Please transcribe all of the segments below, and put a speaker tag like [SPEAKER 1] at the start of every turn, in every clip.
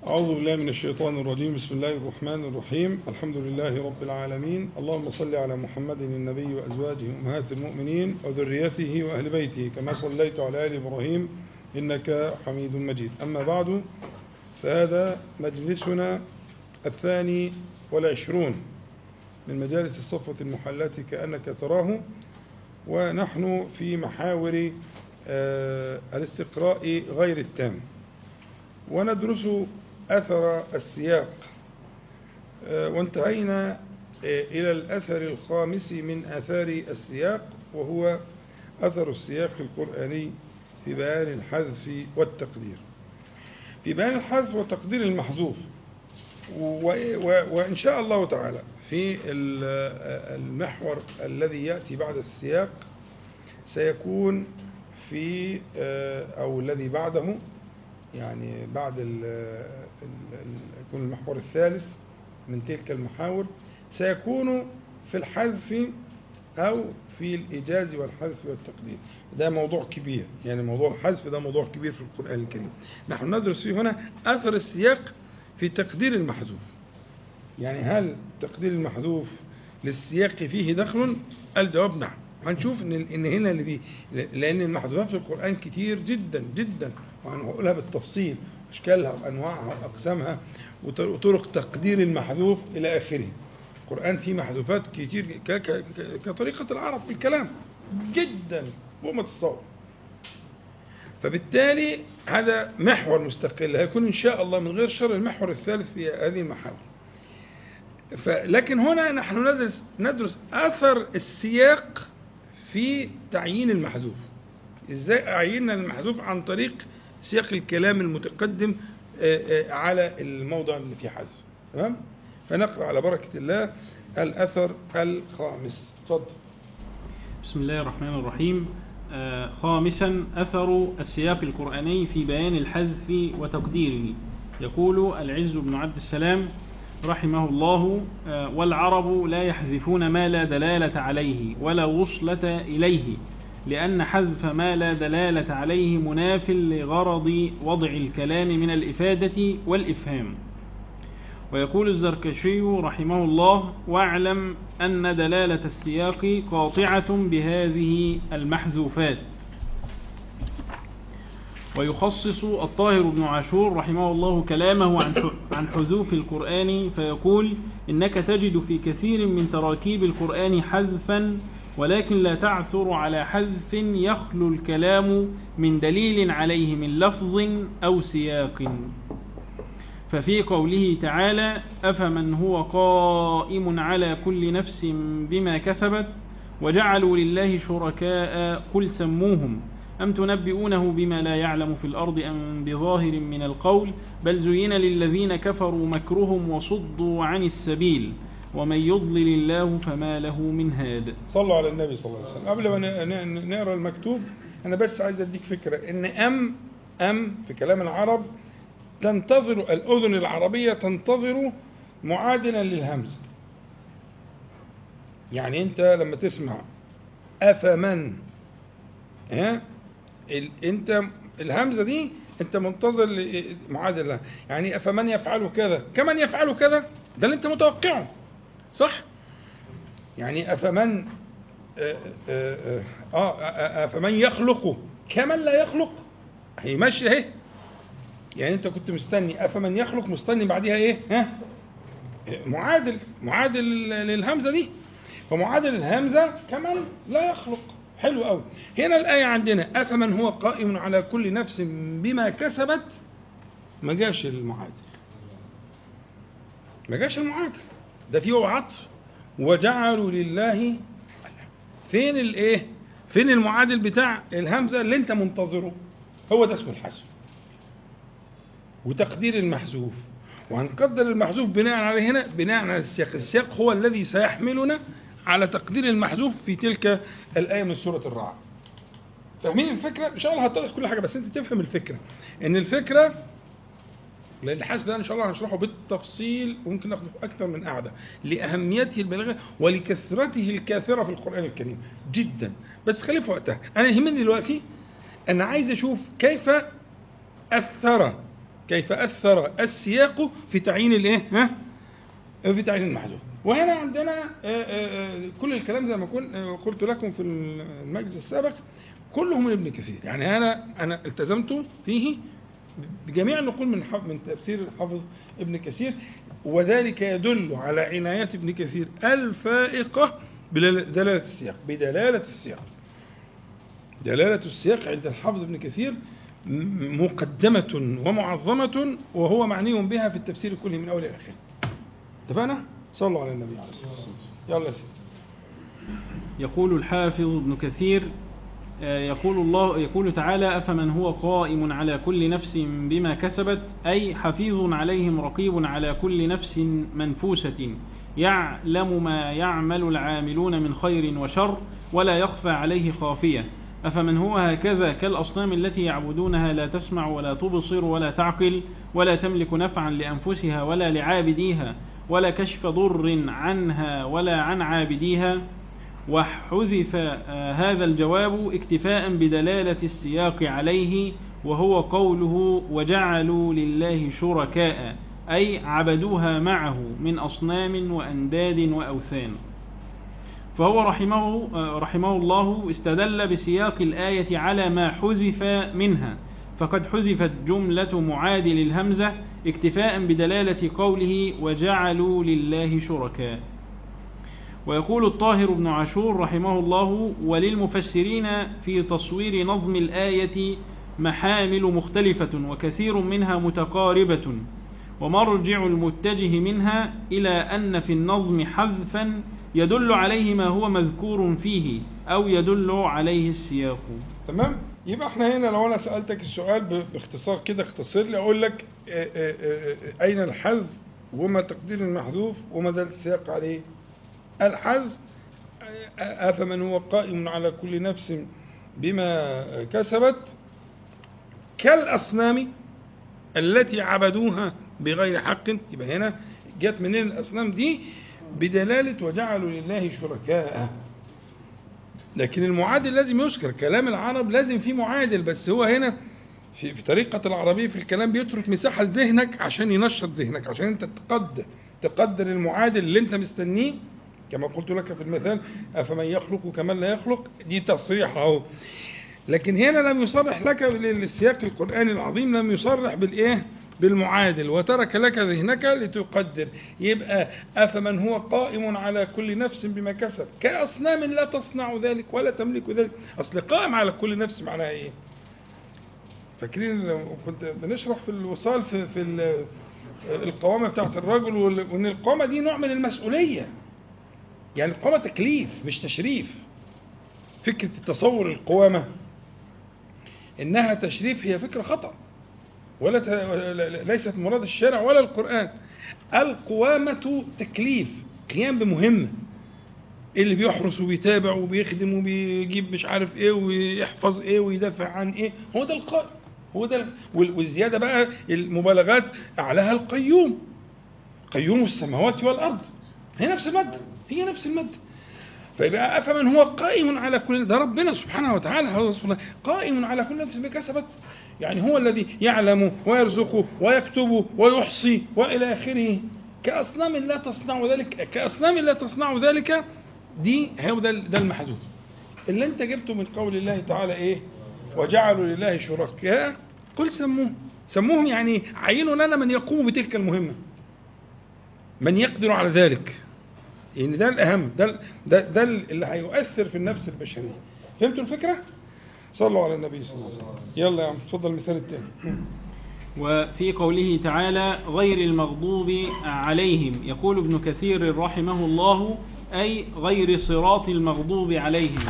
[SPEAKER 1] أعوذ بالله من الشيطان الرجيم بسم الله الرحمن الرحيم الحمد لله رب العالمين اللهم صل على محمد النبي وأزواجه أمهات المؤمنين وذريته وأهل بيته كما صليت على آل إبراهيم إنك حميد مجيد أما بعد فهذا مجلسنا الثاني والعشرون من مجالس الصفوة المحلاة كأنك تراه ونحن في محاور آه، الاستقراء غير التام وندرس أثر السياق آه، وانتهينا آه، إلى الأثر الخامس من آثار السياق وهو أثر السياق القرآني في بيان الحذف والتقدير في بيان الحذف وتقدير المحذوف وإن شاء الله تعالى في المحور الذي يأتي بعد السياق سيكون في أو الذي بعده يعني بعد يكون المحور الثالث من تلك المحاور سيكون في الحذف أو في الإيجاز والحذف والتقدير ده موضوع كبير يعني موضوع الحذف ده موضوع كبير في القرآن الكريم نحن ندرس فيه هنا أثر السياق في تقدير المحذوف يعني هل تقدير المحذوف للسياق فيه دخل الجواب نعم هنشوف ان ان هنا اللي بيه لان المحذوفات في القران كتير جدا جدا وهنقولها بالتفصيل اشكالها وانواعها واقسامها وطرق تقدير المحذوف الى اخره القران فيه محذوفات كتير كطريقه العرب في الكلام جدا فوق ما تتصور فبالتالي هذا محور مستقل هيكون ان شاء الله من غير شر المحور الثالث في هذه المحاور لكن هنا نحن ندرس ندرس اثر السياق في تعيين المحذوف ازاي اعيننا المحذوف عن طريق سياق الكلام المتقدم على الموضع اللي فيه حذف تمام فنقرا على بركه الله الاثر الخامس تفضل
[SPEAKER 2] بسم الله الرحمن الرحيم آه خامسا أثر السياق القرآني في بيان الحذف وتقديره يقول العز بن عبد السلام رحمه الله آه والعرب لا يحذفون ما لا دلالة عليه ولا وصلة إليه لأن حذف ما لا دلالة عليه مناف لغرض وضع الكلام من الإفادة والإفهام ويقول الزركشي رحمه الله واعلم أن دلالة السياق قاطعة بهذه المحذوفات ويخصص الطاهر بن عاشور رحمه الله كلامه عن عن حذوف القرآن فيقول إنك تجد في كثير من تراكيب القرآن حذفا ولكن لا تعثر على حذف يخلو الكلام من دليل عليه من لفظ أو سياق ففي قوله تعالى أفمن هو قائم على كل نفس بما كسبت وجعلوا لله شركاء قل سموهم أم تنبئونه بما لا يعلم في الأرض أم بظاهر من القول بل زين للذين كفروا مكرهم وصدوا عن السبيل ومن يضلل الله فما له من هاد
[SPEAKER 1] صلوا على النبي صلى الله عليه وسلم قبل ما نقرا المكتوب أنا بس عايز أديك فكرة إن أم أم في كلام العرب تنتظر الأذن العربية تنتظر معادلا للهمزة يعني أنت لما تسمع أفمن ها ال... أنت الهمزة دي أنت منتظر معادل لها يعني أفمن يفعل كذا كمن يفعل كذا ده اللي أنت متوقعه صح يعني أفمن آه, آه, آه, آه أفمن يخلق كمن لا يخلق هي ماشية اهي يعني انت كنت مستني افمن يخلق مستني بعدها ايه ها معادل معادل للهمزه دي فمعادل الهمزه كمان لا يخلق حلو قوي هنا الايه عندنا افمن هو قائم على كل نفس بما كسبت ما جاش المعادل ما جاش المعادل ده فيه عطف وجعلوا لله فين الايه فين المعادل بتاع الهمزه اللي انت منتظره هو ده اسمه الحذف وتقدير المحذوف وهنقدر المحذوف بناء على هنا بناء على السياق السياق هو الذي سيحملنا على تقدير المحذوف في تلك الآية من سورة الرعد فاهمين الفكرة؟ إن شاء الله هتضح كل حاجة بس أنت تفهم الفكرة إن الفكرة لأن الحاسب ده إن شاء الله هنشرحه بالتفصيل وممكن ناخده في أكثر من قعدة لأهميته البالغة ولكثرته الكاثرة في القرآن الكريم جدا بس خليه في وقتها أنا يهمني دلوقتي أنا عايز أشوف كيف أثر كيف أثر السياق في تعيين الإيه؟ ها؟ في تعيين المحذوف وهنا عندنا آه، آه، آه، كل الكلام زي ما كنت قلت لكم في المجلس السابق كله من ابن كثير يعني أنا أنا التزمت فيه بجميع النقول من حف- من تفسير الحافظ ابن كثير وذلك يدل على عناية ابن كثير الفائقة بدلالة السياق بدلالة السياق دلالة السياق عند الحافظ ابن كثير م- مقدمة ومعظمة وهو معني بها في التفسير كله من أول إلى آخره. اتفقنا؟ صلوا على النبي عليه الصلاة والسلام. يلا يا سيدي.
[SPEAKER 2] يقول الحافظ ابن كثير آه، يقول الله يقول تعالى أفمن هو قائم على كل نفس بما كسبت أي حفيظ عليهم رقيب على كل نفس منفوسة يعلم ما يعمل العاملون من خير وشر ولا يخفى عليه خافية أفمن هو هكذا كالأصنام التي يعبدونها لا تسمع ولا تبصر ولا تعقل ولا تملك نفعا لأنفسها ولا لعابديها ولا كشف ضر عنها ولا عن عابديها وحذف آه، هذا الجواب اكتفاء بدلالة السياق عليه وهو قوله وجعلوا لله شركاء أي عبدوها معه من أصنام وأنداد وأوثان فهو رحمه, آه، رحمه الله استدل بسياق الآية على ما حذف منها فقد حذفت جملة معادل الهمزة اكتفاء بدلالة قوله وجعلوا لله شركاء ويقول الطاهر بن عاشور رحمه الله وللمفسرين في تصوير نظم الآية محامل مختلفة وكثير منها متقاربة ومرجع المتجه منها إلى أن في النظم حذفا يدل عليه ما هو مذكور فيه أو يدل عليه السياق
[SPEAKER 1] تمام؟ يبقى احنا هنا لو انا سألتك السؤال ب- باختصار كده اختصر لي اقول لك آه، آه، آه، اين الحذف وما تقدير المحذوف وما دل السياق عليه؟ الحذف آه، أفمن هو قائم على كل نفس بما كسبت كالأصنام التي عبدوها بغير حق يبقى هنا جت منين الأصنام دي بدلالة وجعلوا لله شركاء لكن المعادل لازم يذكر كلام العرب لازم فيه معادل بس هو هنا في, في طريقة العربية في الكلام بيترك مساحة لذهنك عشان ينشط ذهنك عشان انت تقدر تقدر المعادل اللي انت مستنيه كما قلت لك في المثال أفمن يخلق كمن لا يخلق دي تصريح اهو لكن هنا لم يصرح لك للسياق القرآني العظيم لم يصرح بالإيه بالمعادل وترك لك ذهنك لتقدر يبقى أفمن هو قائم على كل نفس بما كسب كأصنام لا تصنع ذلك ولا تملك ذلك أصل قائم على كل نفس معناها إيه فاكرين لو كنت بنشرح في الوصال في, في ال- القوامة بتاعت الرجل وال- وإن القوامة دي نوع من المسؤولية يعني القوامة تكليف مش تشريف فكرة تصور القوامة إنها تشريف هي فكرة خطأ ولا ت... ولا- ليست مراد الشارع ولا القرآن القوامة تكليف قيام بمهمة اللي بيحرس وبيتابع وبيخدم وبيجيب مش عارف ايه ويحفظ ايه ويدافع عن ايه هو ده القائم هو ده وال- والزيادة بقى المبالغات أعلاها القيوم قيوم السماوات والأرض هي نفس المادة هي نفس المادة فيبقى أفمن هو قائم على كل ده ربنا سبحانه وتعالى هذا وصف الله قائم على كل نفس بما كسبت يعني هو الذي يعلم ويرزق ويكتب ويحصي والى اخره كاصنام لا تصنع ذلك كاصنام لا تصنع ذلك دي هو ده ده المحذوف اللي انت جبته من قول الله تعالى ايه وجعلوا لله شركاء قل سموهم سموهم يعني عينوا لنا من يقوم بتلك المهمه من يقدر على ذلك يعني ده الأهم ده ده ده اللي هيؤثر في النفس البشرية فهمتوا الفكرة؟ صلوا على النبي صلى الله عليه وسلم يلا يا عم اتفضل المثال الثاني
[SPEAKER 2] وفي قوله تعالى غير المغضوب عليهم يقول ابن كثير رحمه الله أي غير صراط المغضوب عليهم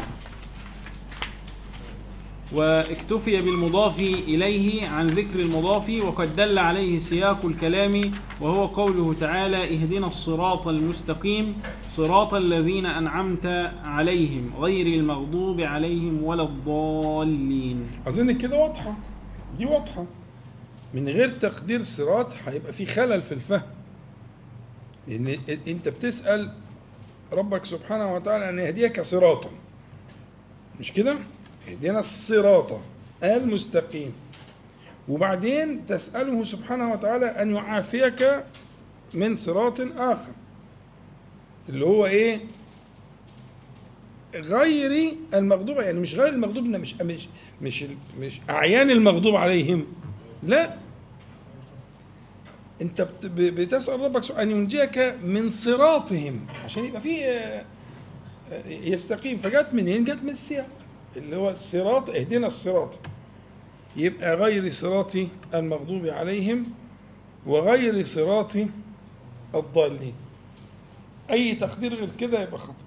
[SPEAKER 2] واكتفي بالمضاف إليه عن ذكر المضاف وقد دل عليه سياق الكلام وهو قوله تعالى اهدنا الصراط المستقيم صراط الذين أنعمت عليهم غير المغضوب عليهم ولا الضالين
[SPEAKER 1] أظن كده واضحة دي واضحة من غير تقدير صراط هيبقى في خلل في الفهم لأن أنت بتسأل ربك سبحانه وتعالى أن يهديك صراطا مش كده؟ اهدنا الصراط المستقيم وبعدين تسأله سبحانه وتعالى أن يعافيك من صراط آخر اللي هو إيه غير المغضوب يعني مش غير المغضوب إنه مش مش مش مش أعيان المغضوب عليهم لا أنت بت- ب- بتسأل ربك سبحانه أن ينجيك من صراطهم عشان يبقى فيه آه، آه، يستقيم فجت منين؟ جت من السياق اللي هو الصراط اهدنا الصراط يبقى غير صراط المغضوب عليهم وغير صراط الضالين أي تقدير غير كده يبقى خطأ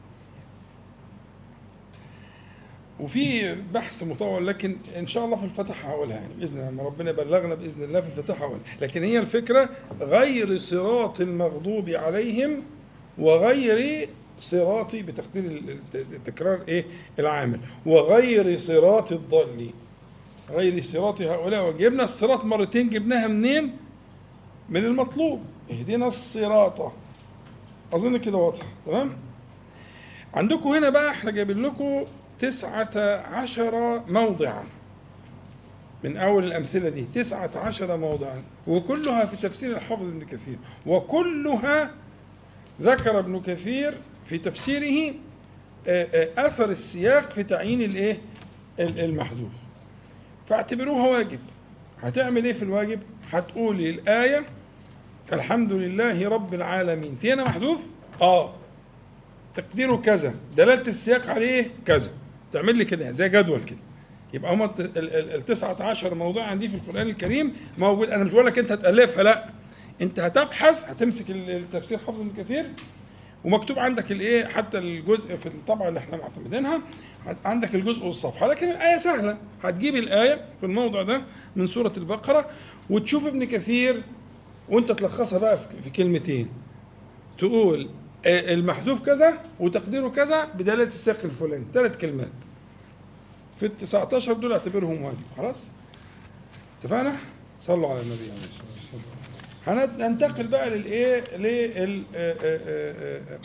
[SPEAKER 1] وفي بحث مطول لكن ان شاء الله في الفتح هقولها يعني باذن الله لما ربنا يبلغنا باذن الله في الفتح هقولها لكن هي الفكره غير صراط المغضوب عليهم وغير صراط بتقدير ال- التكرار ايه العامل وغير صراط الضالين غير صراط هؤلاء وجبنا الصراط مرتين جبناها منين من المطلوب اهدنا الصراط اظن كده واضح تمام عندكم هنا بقى احنا جايبين لكم تسعة عشر موضعا من أول الأمثلة دي تسعة عشر موضعا وكلها في تفسير الحافظ ابن كثير وكلها ذكر ابن كثير في تفسيره آه، آه، أثر السياق في تعيين الإيه ال- المحذوف فاعتبروها واجب هتعمل إيه في الواجب هتقولي الآية الحمد لله رب العالمين في هنا محذوف آه تقديره كذا دلالة السياق عليه كذا تعمل لي كده زي جدول كده يبقى هم الت- ال- ال- التسعة عشر موضوع عندي في القرآن الكريم موجود أنا مش بقول لك أنت هتألفها لا أنت هتبحث هتمسك ال- التفسير حافظ ابن كثير ومكتوب عندك الايه حتى الجزء في الطبعه اللي احنا معتمدينها هت- عندك الجزء والصفحه لكن الايه سهله هتجيب الايه في الموضع ده من سوره البقره وتشوف ابن كثير وانت تلخصها بقى في- في كلمتين تقول آه، المحذوف كذا وتقديره كذا بدلالة السياق الفلاني ثلاث كلمات في ال 19 دول اعتبرهم واجب خلاص اتفقنا صلوا على النبي عليه الصلاه والسلام هننتقل بقى للايه لل آه، آه، آه، آه،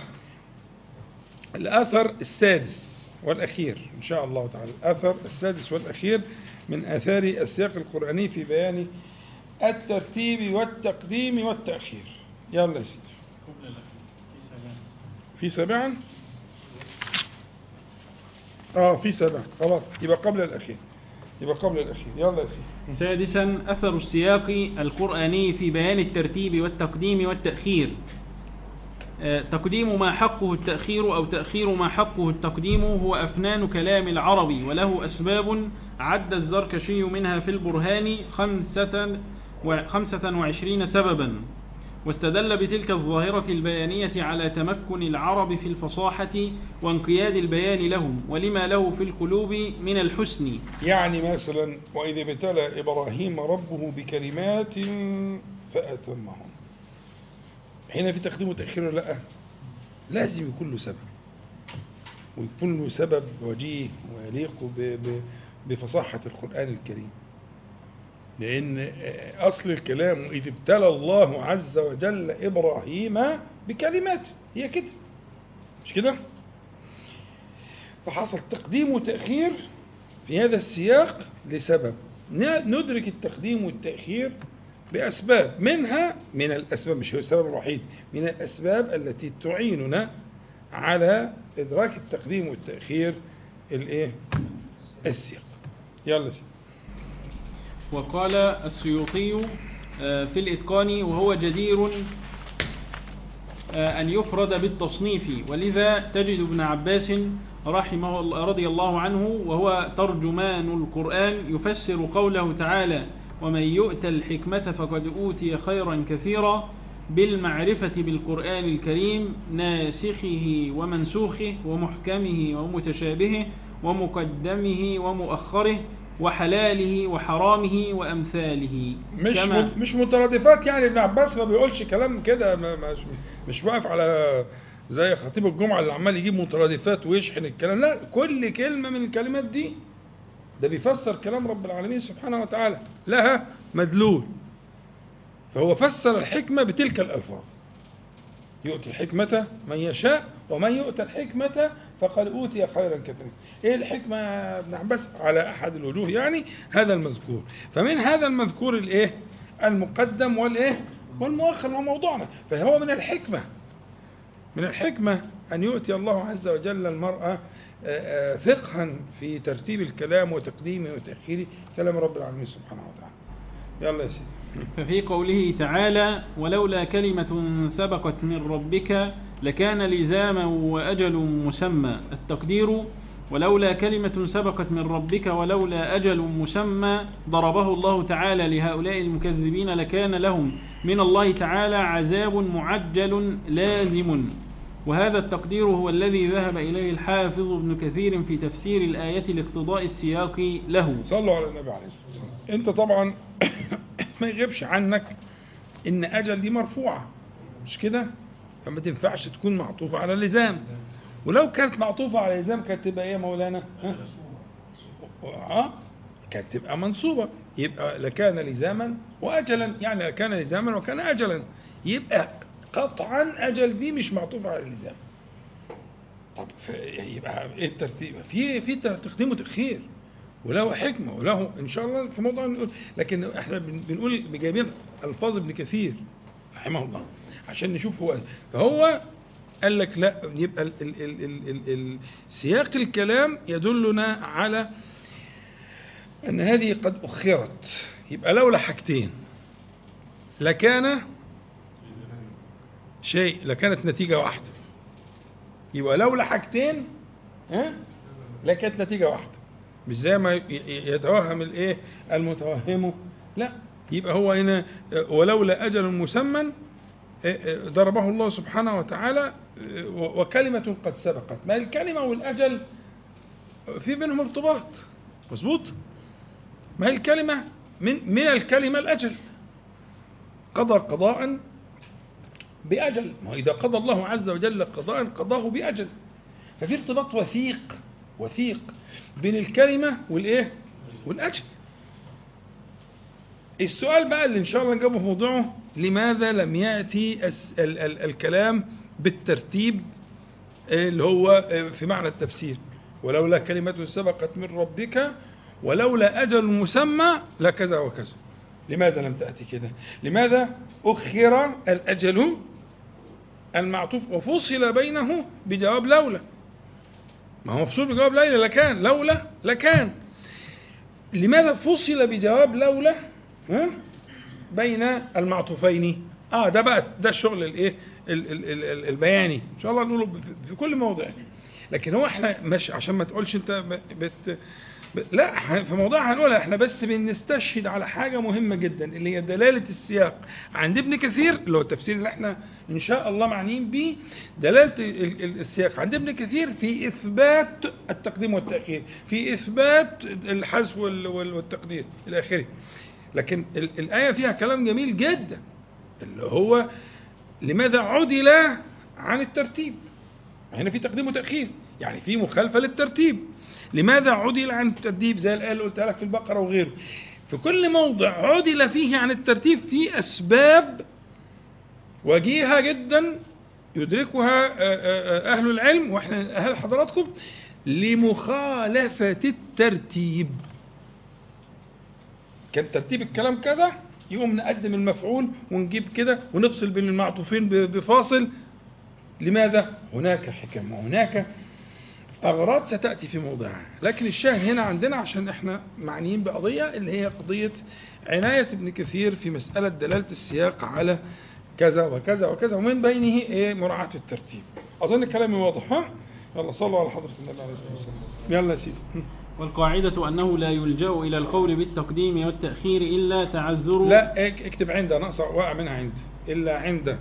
[SPEAKER 1] الاثر السادس والاخير ان شاء الله تعالى الاثر السادس والاخير من اثار السياق القراني في بيان الترتيب والتقديم والتاخير يلا يا سيدي
[SPEAKER 2] قبل الأخير في سبعين.
[SPEAKER 1] في سابعا اه في سابعا خلاص يبقى قبل الاخير يبقى قبل الاخير يلا يا سيدي
[SPEAKER 2] سادسا أثر السياق القرآني في بيان الترتيب والتقديم والتأخير آه، تقديم ما حقه التأخير أو تأخير ما حقه التقديم هو أفنان كلام العربي وله أسباب عد الزركشي منها في البرهان خمسة, وخمسة وعشرين سببا واستدل بتلك الظاهرة البيانية على تمكن العرب في الفصاحة وانقياد البيان لهم ولما له في القلوب من الحسن
[SPEAKER 1] يعني مثلا واذ ابتلى ابراهيم ربه بكلمات فاتمهن هنا في تقديم وتاخير ولا لا لازم يكون له سبب ويكون له سبب وجيه ويليق ب- ب- بفصاحة القرآن الكريم لأن أصل الكلام إذ ابتلى الله عز وجل إبراهيم بكلمات هي كده مش كده فحصل تقديم وتأخير في هذا السياق لسبب ن- ندرك التقديم والتأخير بأسباب منها من الأسباب مش هو السبب الوحيد من الأسباب التي تعيننا على إدراك التقديم والتأخير الإيه السياق يلا سيدي
[SPEAKER 2] وقال السيوطي آه، في الإتقان وهو جدير آه، أن يفرد بالتصنيف ولذا تجد ابن عباس رحمه الله رضي الله عنه وهو ترجمان القرآن يفسر قوله تعالى ومن يؤت الحكمة فقد أوتي خيرا كثيرا بالمعرفة بالقرآن الكريم ناسخه ومنسوخه ومحكمه ومتشابهه ومقدمه ومؤخره وحلاله وحرامه وأمثاله
[SPEAKER 1] مش
[SPEAKER 2] كما-
[SPEAKER 1] مت- مش مترادفات يعني ابن عباس ما بيقولش كلام كده ما- مش مش واقف على زي خطيب الجمعه اللي عمال يجيب مترادفات ويشحن الكلام لا كل كلمه من الكلمات دي ده بيفسر كلام رب العالمين سبحانه وتعالى لها مدلول فهو فسر الحكمه بتلك الالفاظ يؤتي الحكمه من يشاء ومن يؤتى الحكمه فقد أوتي خيرا كثيرا إيه الحكمة يا ابن عباس على أحد الوجوه يعني هذا المذكور فمن هذا المذكور الإيه المقدم والإيه والمؤخر هو موضوعنا فهو من الحكمة من الحكمة أن يؤتي الله عز وجل المرأة آه، آه، فقها في ترتيب الكلام وتقديمه وتأخيره كلام رب العالمين سبحانه وتعالى يلا يا سيدي
[SPEAKER 2] ففي قوله تعالى ولولا كلمة سبقت من ربك لكان لزاما وأجل مسمى التقدير ولولا كلمة سبقت من ربك ولولا أجل مسمى ضربه الله تعالى لهؤلاء المكذبين لكان لهم من الله تعالى عذاب معجل لازم وهذا التقدير هو الذي ذهب إليه الحافظ ابن كثير في تفسير الآية لاقتضاء السياق له
[SPEAKER 1] صلوا على النبي عليه الصلاة والسلام انت طبعا ما يغيبش عنك ان اجل دي مرفوعة مش كده فما تنفعش تكون معطوفة على لزام ولو كانت معطوفة على لزام كانت تبقى ايه يا مولانا ها؟ اه كانت تبقى منصوبة يبقى لكان لزاما واجلا يعني لكان لزاما وكان اجلا يبقى قطعا اجل دي مش معطوفة على لزام طب ف- يبقى ايه الترتيب في في تقديم وتاخير وله حكمه وله ان شاء الله في موضوع نقول لكن احنا بن- بنقول جايبين الفاظ ابن كثير رحمه الله عشان نشوف هو فهو قال لك لا يبقى ال ال ال ال ال ال سياق الكلام يدلنا على ان هذه قد اخرت يبقى لولا حاجتين لكان شيء لكانت نتيجه واحده يبقى لولا حاجتين ها لكانت نتيجه واحده مش زي ما ي- ي- يتوهم الايه المتوهم لا يبقى هو هنا آه، ولولا اجل مسمى آه، آه، ضربه الله سبحانه وتعالى آه، و- وكلمة قد سبقت ما الكلمة والأجل في بينهم ارتباط مظبوط ما هي الكلمة من من الكلمة الأجل قضى قضاء بأجل ما هو إذا قضى الله عز وجل قضاء قضاه بأجل ففي ارتباط وثيق وثيق بين الكلمة والإيه والأجل السؤال بقى اللي إن شاء الله نجاوبه في موضوعه لماذا لم يأتي الس- ال ال الكلام بالترتيب اللي هو في معنى التفسير ولولا كلمة سبقت من ربك ولولا أجل مسمى لكذا وكذا لماذا لم تأتي كده لماذا أخر الأجل المعطوف وفصل بينه بجواب لولا ما هو مفصول بجواب ليلى لكان لولا لكان لماذا فصل بجواب لولا ها بين المعطوفين اه ده بقى ده الشغل الايه ال- ال- ال- ال- البياني ان شاء الله نقوله في- في كل موضع لكن هو احنا مش عشان ما تقولش انت ب- بت ب- لا ح- في موضوع هنقولها احنا بس بنستشهد على حاجه مهمه جدا اللي هي دلاله السياق عند ابن كثير اللي هو التفسير اللي احنا ان شاء الله معنيين بيه دلاله ال- ال- السياق عند ابن كثير في اثبات التقديم والتاخير في اثبات الحذف وال- وال- والتقدير الى اخره لكن ال- الايه فيها كلام جميل جدا اللي هو لماذا عدل عن الترتيب هنا في تقديم وتأخير يعني في مخالفة للترتيب لماذا عدل عن الترتيب زي الآية اللي قلتها لك في البقرة وغيره في كل موضع عدل فيه عن الترتيب في أسباب وجيهة جدا يدركها آه، آه، آه، أهل العلم وإحنا أهل حضراتكم لمخالفة الترتيب كان ترتيب الكلام كذا يقوم نقدم المفعول ونجيب كده ونفصل بين المعطوفين ب- بفاصل لماذا؟ هناك حكم وهناك أغراض ستأتي في موضعها لكن الشاهد هنا عندنا عشان احنا معنيين بقضية اللي هي قضية عناية ابن كثير في مسألة دلالة السياق على كذا وكذا وكذا ومن بينه ايه مراعاة الترتيب أظن كلامي واضح ها؟ يلا صلوا على حضرة النبي عليه الصلاة والسلام يلا يا سيدي
[SPEAKER 2] والقاعدة أنه لا يلجأ إلى القول بالتقديم والتأخير إلا تعذر
[SPEAKER 1] لا اك- اكتب عند ناقصة واقع منها عند إلا عند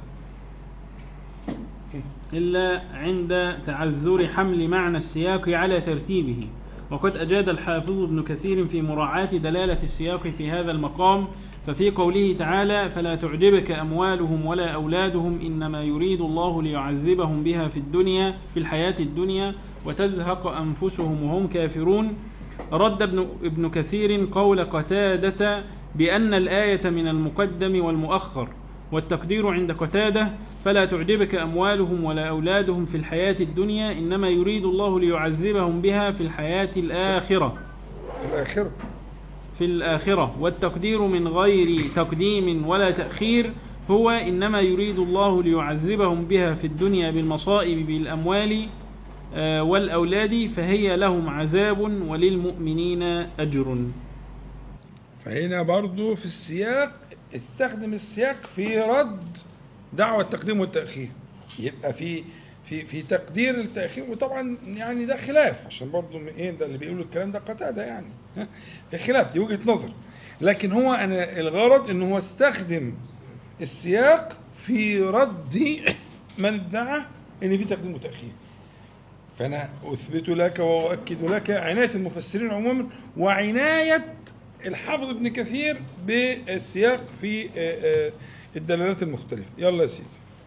[SPEAKER 2] إلا عند تعذر حمل معنى السياق على ترتيبه وقد أجاد الحافظ ابن كثير في مراعاة دلالة السياق في هذا المقام ففي قوله تعالى فلا تعجبك أموالهم ولا أولادهم إنما يريد الله ليعذبهم بها في الدنيا في الحياة الدنيا وتزهق أنفسهم وهم كافرون رد ابن, ابن كثير قول قتادة بأن الآية من المقدم والمؤخر والتقدير عند قتادة فلا تعجبك أموالهم ولا أولادهم في الحياة الدنيا إنما يريد الله ليعذبهم بها في الحياة الآخرة
[SPEAKER 1] في الآخرة
[SPEAKER 2] في الآخرة والتقدير من غير تقديم ولا تأخير هو إنما يريد الله ليعذبهم بها في الدنيا بالمصائب بالأموال آه، والأولاد فهي لهم عذاب وللمؤمنين أجر
[SPEAKER 1] فهنا برضو في السياق استخدم السياق في رد دعوة التقديم والتأخير يبقى في في في تقدير التأخير وطبعا يعني ده خلاف عشان برضو من ايه ده اللي بيقولوا الكلام ده قتادة يعني ها؟ في خلاف دي وجهة نظر لكن هو انا الغرض ان هو استخدم السياق في رد من ادعى ان في تقديم وتأخير فأنا أثبت لك وأؤكد لك عناية المفسرين عموما وعناية الحافظ ابن كثير بالسياق في آه، آه، الدلالات المختلفة يلا يا سيدي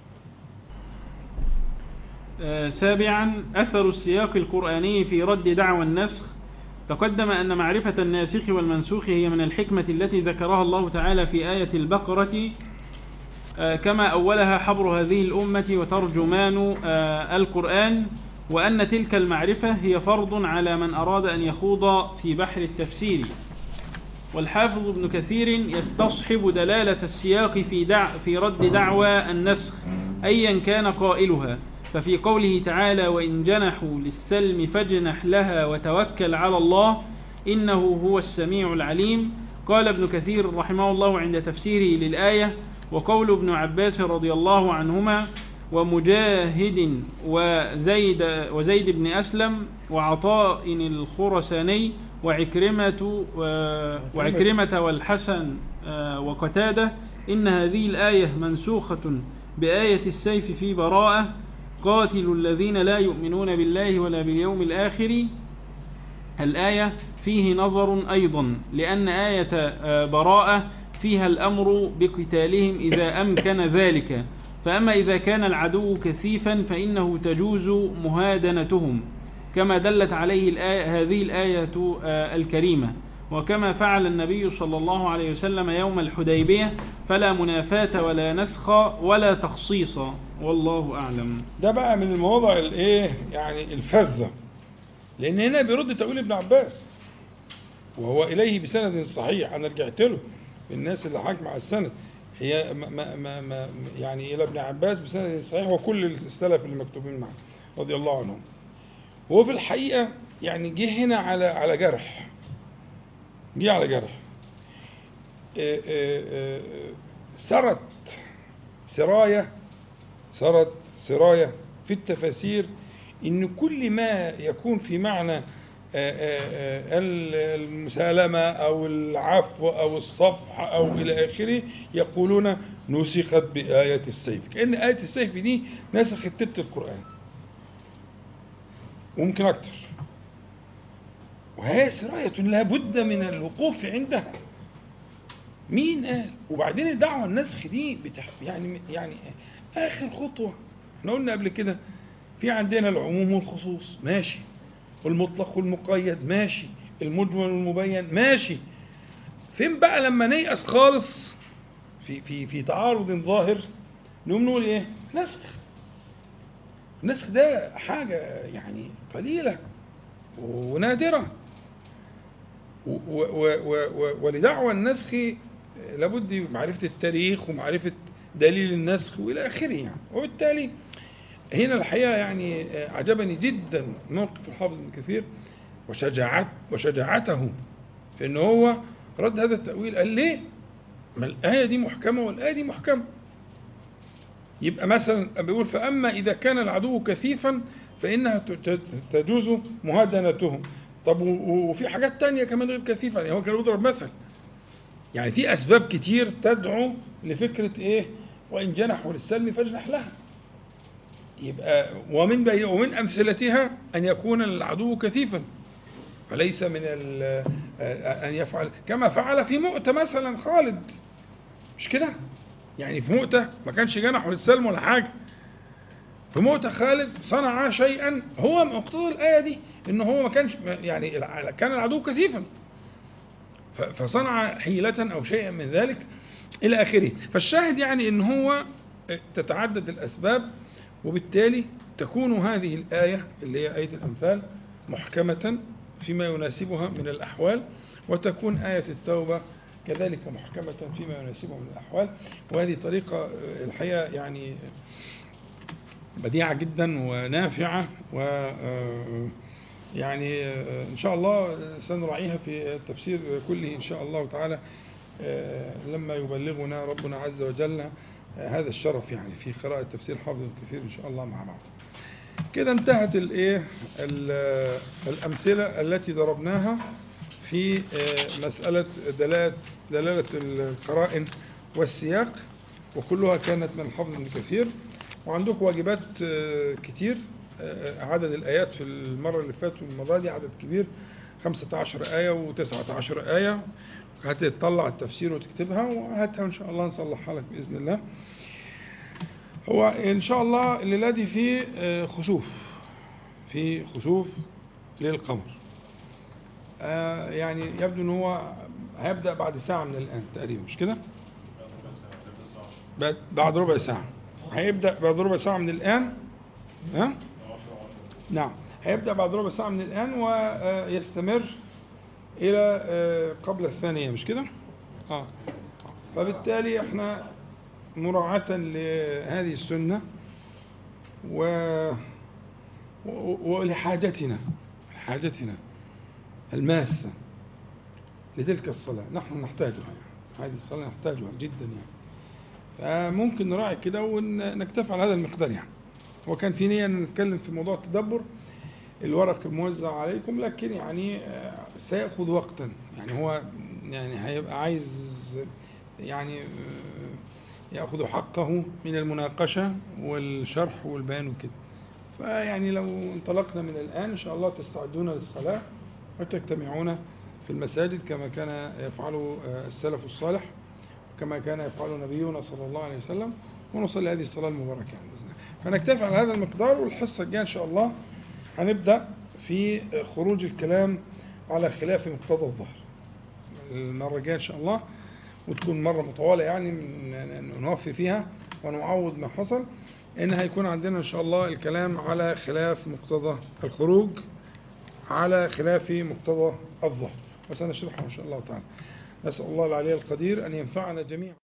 [SPEAKER 2] آه، سابعا أثر السياق القرآني في رد دعوى النسخ تقدم أن معرفة الناسخ والمنسوخ هي من الحكمة التي ذكرها الله تعالى في آية البقرة آه، كما أولها حبر هذه الأمة وترجمان آه، القرآن وأن تلك المعرفة هي فرض على من أراد أن يخوض في بحر التفسير والحافظ ابن كثير يستصحب دلالة السياق في, دع في رد دعوى النسخ أيا كان قائلها ففي قوله تعالى وإن جنحوا للسلم فاجنح لها وتوكل على الله إنه هو السميع العليم قال ابن كثير رحمه الله عند تفسيره للآية وقول ابن عباس رضي الله عنهما ومجاهد وزيد, وزيد بن أسلم وعطاء الخرساني وعكرمة, وعكرمة والحسن آه، وقتادة إن هذه الآية منسوخة بآية السيف في براءة قاتلوا الذين لا يؤمنون بالله ولا باليوم الآخر الآية فيه نظر أيضا لأن آية آه، براءة فيها الأمر بقتالهم إذا أمكن ذلك فأما إذا كان العدو كثيفا فإنه تجوز مهادنتهم كما دلت عليه الآية هذه الآية آه، الكريمة وكما فعل النبي صلى الله عليه وسلم يوم الحديبية فلا منافاة ولا نسخ ولا تخصيص والله أعلم
[SPEAKER 1] ده بقى من المواضع الايه يعني الفذة لان هنا بيرد تأويل ابن عباس وهو اليه بسند صحيح انا رجعت له الناس اللي حاكم على السند هي ما ما ما ما يعني الى ابن عباس بسند صحيح وكل السلف اللي مكتوبين معه رضي الله عنهم هو في الحقيقة يعني جه هنا على على جرح جه على جرح آه، آه، آه، سرت سراية سرت سراية في التفاسير إن كل ما يكون في معنى آه، آه، آه، المسالمة أو العفو أو الصفح أو إلى آخره يقولون نسخت بآية السيف كأن آية السيف دي نسخت تلت القرآن وممكن أكتر وهي سراية لابد من الوقوف عندها مين قال وبعدين الدعوة النسخ دي بتح... يعني يعني آخر خطوة احنا قلنا قبل كده في عندنا العموم والخصوص ماشي والمطلق والمقيد ماشي المجمل والمبين ماشي فين بقى لما نيأس خالص في في في تعارض ظاهر نقوم نقول ايه نسخ النسخ ده حاجة يعني قليلة ونادرة و- و- و- و- ولدعوى النسخ لابد من معرفة التاريخ ومعرفة دليل النسخ وإلى آخره يعني وبالتالي هنا الحقيقة يعني عجبني جدا موقف الحافظ ابن كثير وشجاعت وشجاعته في ان هو رد هذا التأويل قال ليه؟ ما الآية دي محكمة والآية دي محكمة يبقى مثلا بيقول فأما إذا كان العدو كثيفا فإنها ت- تجوز مهادنتهم طب و- و- وفي حاجات تانية كمان غير كثيفة يعني هو كان بيضرب مثل يعني في أسباب كتير تدعو لفكرة إيه وإن جنحوا للسلم فاجنح لها يبقى ومن بي ومن أمثلتها أن يكون العدو كثيفا فليس من ال- أن يفعل كما فعل في مؤتة مثلا خالد مش كده يعني في مؤتة ما كانش جنحه للسلم ولا حاجة في مؤتة خالد صنع شيئا هو مقتضى الآية دي إن هو ما كانش يعني الع- كان العدو كثيفا ف- فصنع حيلة أو شيئا من ذلك إلى آخره فالشاهد يعني إن هو تتعدد الأسباب وبالتالي تكون هذه الآية اللي هي آية الأمثال محكمة فيما يناسبها من الأحوال وتكون آية التوبة كذلك محكمة فيما يناسبها من الأحوال وهذه طريقة الحقيقة يعني بديعة جدا ونافعة و يعني إن شاء الله سنراعيها في التفسير كله إن شاء الله تعالى لما يبلغنا ربنا عز وجل هذا الشرف يعني في قراءة تفسير حافظ الكثير إن شاء الله مع بعض كده انتهت الايه الأمثلة التي ضربناها في مسألة دلالة, دلالة القرائن والسياق وكلها كانت من حفظ ابن كثير وعندكم واجبات كتير عدد الآيات في المرة اللي فاتت والمرة دي عدد كبير 15 آية و19 آية هتطلع التفسير وتكتبها وهاتها إن شاء الله نصلحها لك بإذن الله هو إن شاء الله الليلة دي في خسوف في خسوف للقمر يعني يبدو ان هو هيبدأ بعد ساعة من الآن تقريبا مش كده بعد ربع ساعة هيبدأ بعد ربع ساعة من الآن ها؟ نعم هيبدأ بعد ربع ساعة من الآن ويستمر إلى قبل الثانية مش كده؟ آه. فبالتالي احنا مراعاة لهذه السنة و... ولحاجتنا حاجتنا الماسة لتلك الصلاة نحن نحتاجها يعني. هذه الصلاة نحتاجها جدا يعني فممكن نراعي كده ونكتفي على هذا المقدار يعني وكان في نية أن نتكلم في موضوع التدبر الورق الموزع عليكم لكن يعني سيأخذ وقتا يعني هو يعني هيبقى عايز يعني يأخذ حقه من المناقشة والشرح والبيان وكده فيعني لو انطلقنا من الآن إن شاء الله تستعدون للصلاة وتجتمعون في المساجد كما كان يفعله السلف الصالح كما كان يفعله نبينا صلى الله عليه وسلم ونصلي هذه الصلاة المباركة يعني بإذن الله فنكتفي على هذا المقدار والحصة الجاية إن شاء الله هنبدأ في خروج الكلام على خلاف مقتضى الظهر المرة الجاية إن شاء الله وتكون مرة مطولة يعني نوفي فيها ونعوض ما حصل إن هيكون عندنا إن شاء الله الكلام على خلاف مقتضى الخروج على خلاف مقتضى الظهر وسنشرحه إن شاء الله تعالى نسأل الله العلي القدير أن ينفعنا جميعا